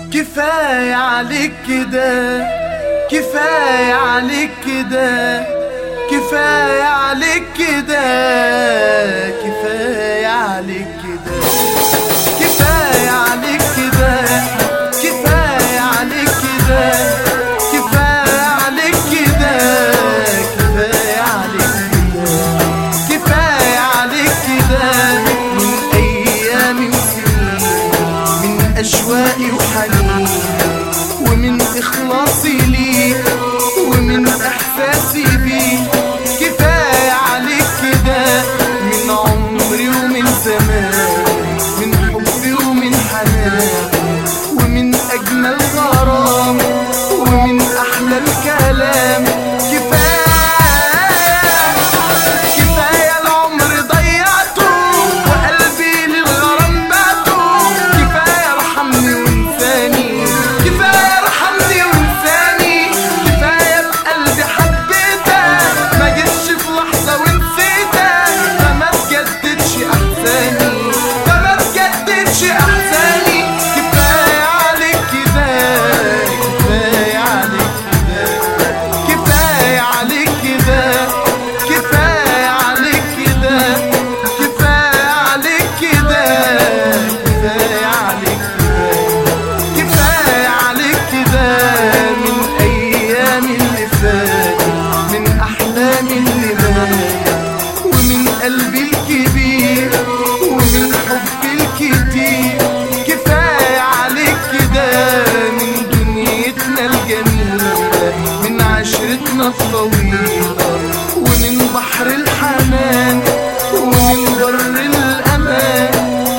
كفاية عليك كده كفاية عليك كده كفاية عليك كده كفاية عليك كده كفاية عليك كده كفاية عليك كده كفاية عليك كده كفاية عليك كده كفاية عليك كده من أيام وسنين من أشواقي وحنين ومن إخلاصي ليك ومن إحساسي بيك كفاية عليك كده من عمري ومن زمان من حبي ومن حنان ومن أجمل غرام ومن أحلى الكلام كفاية كفاية العمر ضيعته وقلبي للغرام بعته كفاية ارحمني وانساني كفاية ارحمني وانساني كفاية بقلبي حبيتك ما جيتش في لحظة ونسيتك فما تجددش احزاني فما تجددش احزاني كفاية عليك كده كفاية عليك كده كفاية عليك كده كفاية عليك كده كفاية عليك كده كفاية عليك كده كفاية عليك كده من أيام اللي فاتت من أحلامي اللي ماتت ومن قلبي الكبير ومن حبي الكتير كفاية عليك كده من دنيتنا الجميلة من عشرتنا الطويلة ومن بحر الحنان ومن بر الأمان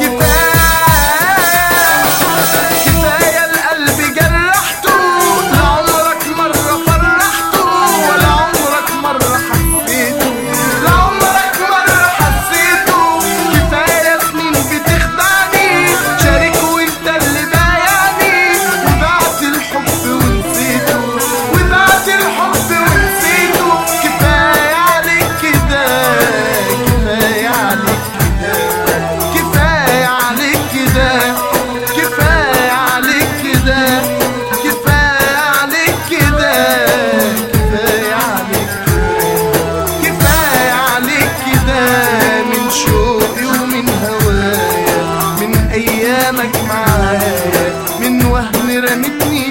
كفاية كفاية القلب جرحته لا عمرك مرة فرحته ولا عمرك مرة حسيته لا عمرك مرة حسيته كفاية سنين بتخدعني شارك وانت اللي بايعني وبعت الحب ونسيته وبعت الحب ونسيته كفاية عليك كده كفاية عليك كده كفاية عليك كده كفاية عليك كده كفاية عليك كده كفاية عليك كده كفاية عليك كده من شوقي ومن هوايا من أيامك معايا من وهم رمتني